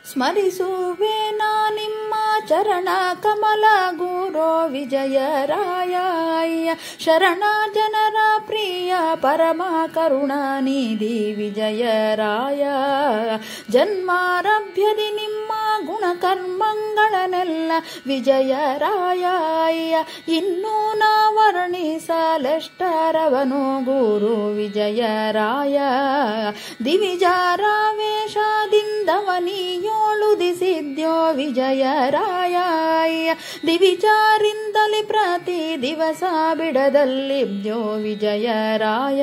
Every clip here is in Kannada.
ಸ್ಮರಿಸುವೆ ನಾ ನಿಮ್ಮ ಚರಣ ಕಮಲ ಗುರೋ ವಿಜಯರಾಯ ಶರಣ ಜನರ ಪ್ರಿಯ ಪರಮ ಕರುಣಾನಿಧಿ ವಿಜಯರಾಯ ಜನ್ಮಾರಭ್ಯದಿ ನಿಮ್ಮ ಗುಣಕರ್ಮಗಳನ್ನೆಲ್ಲ ವಿಜಯರಾಯ ಇನ್ನೂ ನಾ ವರ್ಣಿಸಲೆಷ್ಟರವನು ಗುರು ವಿಜಯರಾಯ ದಿವಿಜಾರಾವೇಶದಿಂದವನಿಯೋಳುದಿಸಿದ್ಯೋ ವಿಜಯರಾಯ ದಿವಿಜಾರಿಂದಲೇ ಪ್ರತಿ ದಿವಸ ಬಿಡದಲ್ಲಿದ್ಯೋ ವಿಜಯರಾಯ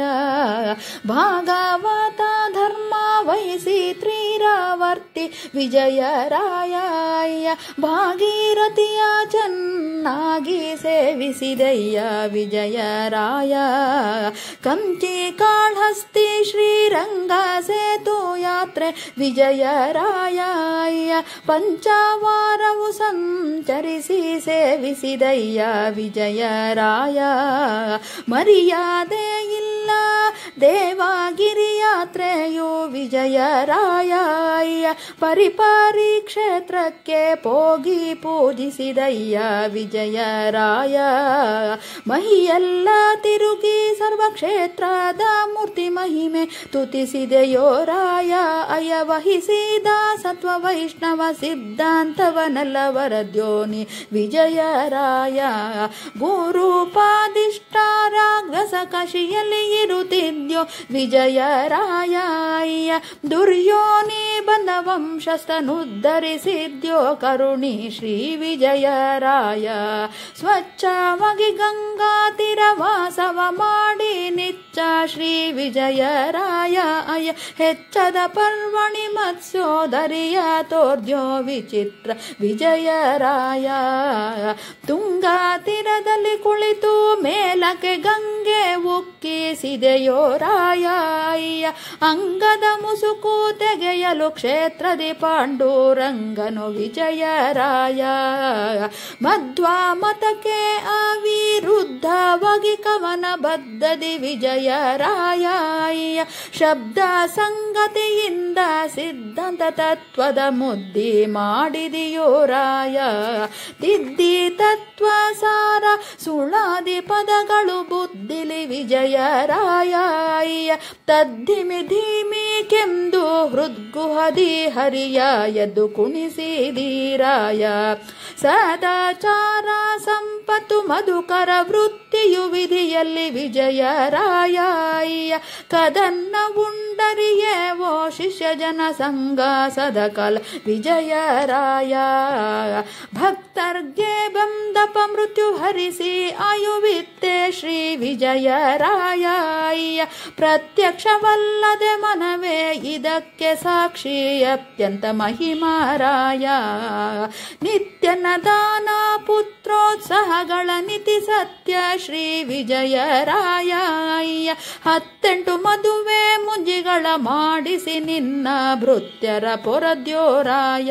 ಭಾಗವತ ಧರ್ಮ ವಹಿಸಿ ತ್ರೀರಾವರ್ತಿ ವಿಜಯರಾಯ ಭಾಗೀರಥಿಯ ಚೆನ್ನಾಗಿ ಸೇವಿಸಿದಯ್ಯ ವಿಜಯರಾಯ ಕಂಚಿ ಕಾಳಹಸ್ತಿ ಶ್ರೀರಂಗ ಸೇತು ಯಾತ್ರೆ ವಿಜಯರಾಯ ಪಂಚವಾರವು ಸಂಚರಿಸಿ ಸೇವಿಸಿದಯ್ಯ ವಿಜಯರಾಯ ಮರ್ಯಾದೆ ಇಲ್ಲ ದೇವಾಗಿರಿ ಯಾತ್ರೆಯು ವಿಜಯರಾಯ ಪರಿಪಾರಿ ಕ್ಷೇತ್ರಕ್ಕೆ ಹೋಗಿ ಪೂಜಿಸಿದಯ್ಯ ವಿಜಯರಾಯ ಮಹಿಯೆಲ್ಲ ತಿರುಗಿ ಸರ್ವಕ್ಷೇತ್ರದ ಮೂರ್ತಿ ಮಹಿಮೆ ತುತಿಸಿದೆಯೋ ರಾಯ ಅಯ ವಹಿಸಿದ ಸತ್ವ ವೈಷ್ಣವ ಸಿದ್ಧಾಂತವನೆಲ್ಲವರ ದ್ಯೋನಿ ವಿಜಯರಾಯ ಗುರುಪಾದಿಷ್ಟಾರಾಗ್ರಸ ಕಶಿಯಲ್ಲಿ ಇರುತ್ತಿದ್ಯೋ ವಿಜಯರಾಯ ದುರ್ಯೋನಿ ಬಂದ ವಂಶಸ್ಥನುದ್ಧರಿಸಿದ್ಯೋ ಕರುಣಿ ಶ್ರೀ ವಿಜಯರಾಯ ಸ್ವಚ್ಛವಾಗಿ ಗಂಗಾ ತೀರವಾಸವ ಮಾಡಿ ನಿತ್ಯ ಶ್ರೀ ವಿಜಯರಾಯ ಅಯ ಹೆಚ್ಚದ ಪರ್ವಣಿ ಮತ್ಸ್ಯೋದರಿಯ ತೋರ್ದ್ಯೋ ವಿಚಿತ್ರ ವಿಜಯರಾಯ ತುಂಗಾ ತೀರದಲ್ಲಿ ಕುಳಿತು ಮೇಲಕ್ಕೆ ಗಂಗೆ ಉಕ್ಕಿಸಿದೆಯೋ ರಾಯ ಅಂಗದ ಮುಸುಕು ತೆಗೆಯಲು ಕ್ಷೇತ್ರದಿ ಪಾಂಡುರಂಗನು ವಿಜಯರಾಯ ಮಧ್ವಾ ಮತಕ್ಕೆ ಅವಿರುದ್ಧವಾಗಿ ಕವನ ಬದ್ಧದಿ ವಿಜಯರಾಯ ಶಬ್ದ ಸಂಗತಿಯಿಂದ ಸಿದ್ಧಾಂತ ತತ್ವದ ಮುದ್ದಿ ಮಾಡಿದಿಯೋ ರಾಯ ತಿದ್ದಿ ತತ್ವ ಸಾರ ಸುಳಾದಿ ಪದಗಳು ಬುದ್ಧಿಲಿ ವಿಜಯರಾಯ ತದ್ಧಿಮಿ ಧೀಮಿ ಕೆಂದು ಹೃದ್ಗುಹದಿ ಹರಿಯ ಎದ್ದು ಕುಣಿಸಿದೀರಾಯ ಸದಾಚಾರ ಸಂಪತ್ತು ಮಧುಕರ ವೃತ್ತಿಯು ವಿಧಿಯಲ್ಲಿ ವಿಜಯರಾಯ ಕದನ್ನ ಉಂಡರಿಯೇ ಓ ಶಿಷ್ಯ ಜನ ಸಂಘ ಸದಕಲ ವಿಜಯರಾಯ ಭಕ್ತರ್ಗೆ ಬಂದಪ ಮೃತ್ಯು ಹರಿಸಿ ಆಯುವಿತ್ತೆ ಶ್ರೀ ವಿಜಯರಾಯ ಪ್ರತ್ಯಕ್ಷವಲ್ಲದೆ ಮನವೇ ಇದಕ್ಕೆ ಸಾಕ್ಷಿ ಅತ್ಯಂತ ಮಹಿಮಾರಾಯ ನಿತ್ಯನ ದಾನ ಪುತ್ರೋತ್ಸಾಹಗಳ ನಿತಿ ಸತ್ಯ ಶ್ರೀ ವಿಜಯರಾಯ ಹತ್ತೆಂಟು ಮದುವೆ ಮುಂಜಿಗಳ ಮಾಡಿಸಿ ನಿನ್ನ ಭೃತ್ಯರ ಪೊರದ್ಯೋರಾಯ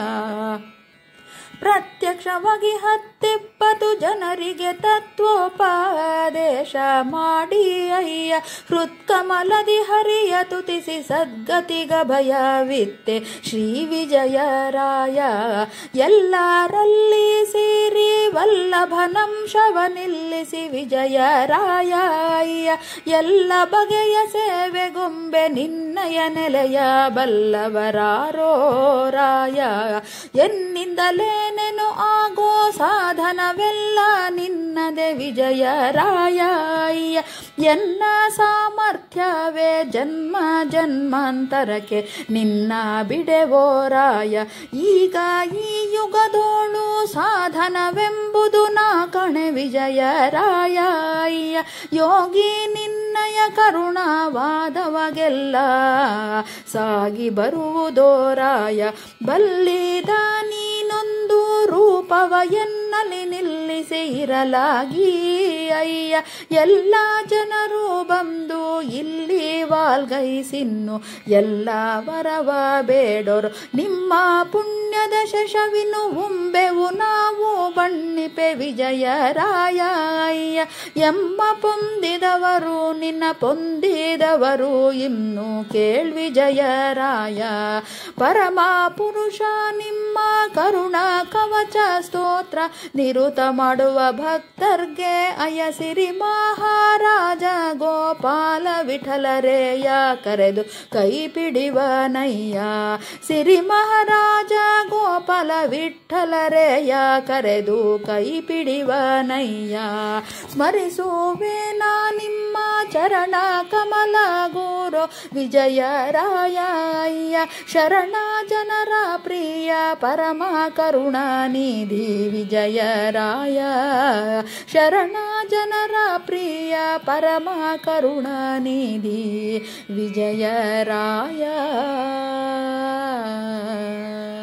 ಪ್ರತ್ಯಕ್ಷವಾಗಿ ಹತ್ತಿಪ್ಪತ್ತು ಜನರಿಗೆ ತತ್ವೋಪದೇಶ ಮಾಡಿ ಅಯ್ಯ ಹೃತ್ಕಮಲದಿ ಹರಿಯ ತುತಿಸಿ ಸದ್ಗತಿಗ ಭಯವಿತ್ತೆ ಶ್ರೀ ವಿಜಯರಾಯ ಎಲ್ಲರಲ್ಲಿ ಸೇರಿ ವಲ್ಲಭನಂಶವ ನಿಲ್ಲಿಸಿ ವಿಜಯರಾಯ ಎಲ್ಲ ಬಗೆಯ ಸೇವೆಗೊಂಬೆ ನಿನ್ನಯ ನೆಲೆಯ ಬಲ್ಲವರಾರೋ ರಾಯ ಎನ್ನಿಂದಲೇ ನೆನು ಆಗೋ ಸಾಧನವೆಲ್ಲ ನಿನ್ನದೆ ವಿಜಯರಾಯ ಎನ್ನ ಸಾಮರ್ಥ್ಯವೇ ಜನ್ಮ ಜನ್ಮಾಂತರಕ್ಕೆ ನಿನ್ನ ಬಿಡೆವೋರಾಯ ಈಗ ಈ ಯುಗದೋಳು ಸಾಧನವೆಂಬುದು ನಾ ಕಣೆ ವಿಜಯರಾಯ ಯೋಗಿ ನಿನ್ನಯ ಕರುಣಾವಾದವಗೆಲ್ಲ ಸಾಗಿ ಬರುವುದೋರಾಯ ಬಲ್ಲಿದ ನೀನೊಂದು ರೂಪವ ಎನ್ನಲಿ ನಿಲ್ಲಿ ಪೂರೈಸಿ ಇರಲಾಗಿ ಅಯ್ಯ ಎಲ್ಲ ಜನರು ಬಂದು ಇಲ್ಲಿ ವಾಲ್ಗೈಸಿನ್ನು ಎಲ್ಲ ವರವ ಬೇಡೋರು ನಿಮ್ಮ ಪುಣ್ಯದ ಶಶವಿನು ಉಂಬೆವು ನಾವು ಬಣ್ಣಿಪೆ ವಿಜಯರಾಯ ಅಯ್ಯ ಎಮ್ಮ ಪೊಂದಿದವರು ನಿನ್ನ ಪೊಂದಿದವರು ಇನ್ನು ಕೇಳ್ವಿಜಯರಾಯ ಪರಮ ಪುರುಷ ನಿಮ್ಮ ಕರುಣ ಕವಚ ಸ್ತೋತ್ರ ನಿರುತ ಮಾಡುವ ಭಕ್ತರ್ಗೆ ಅಯಸಿರಿ ಮಹಾರಾಜ ಗೋಪಾಲ ವಿಠಲರೇಯ ಕರೆದು ಕೈ ಪಿಡಿವನಯ್ಯ ಸಿರಿ ಮಹಾರಾಜ ಗೋಪಾಲ ವಿಠಲರೇಯ ಕರೆದು ಕೈ ಪಿಡಿವನಯ್ಯ ಸ್ಮರಿಸುವೆ ನಾ ನಿಮ್ಮ ಚರಣ ಕಮಲ ಗುರು ವಿಜಯರಾಯ ಅಯ್ಯ ಶರಣ ಜನರ ಪ್ರಿಯ ಪರಮ ಕರುಣಾನಿಧಿ ವಿಜಯರಾಯ ಶರಣ ಜನರ ಪ್ರಿಯ ಪರಮ ಕರುಣಾನಿಧಿ ವಿಜಯರಾಯ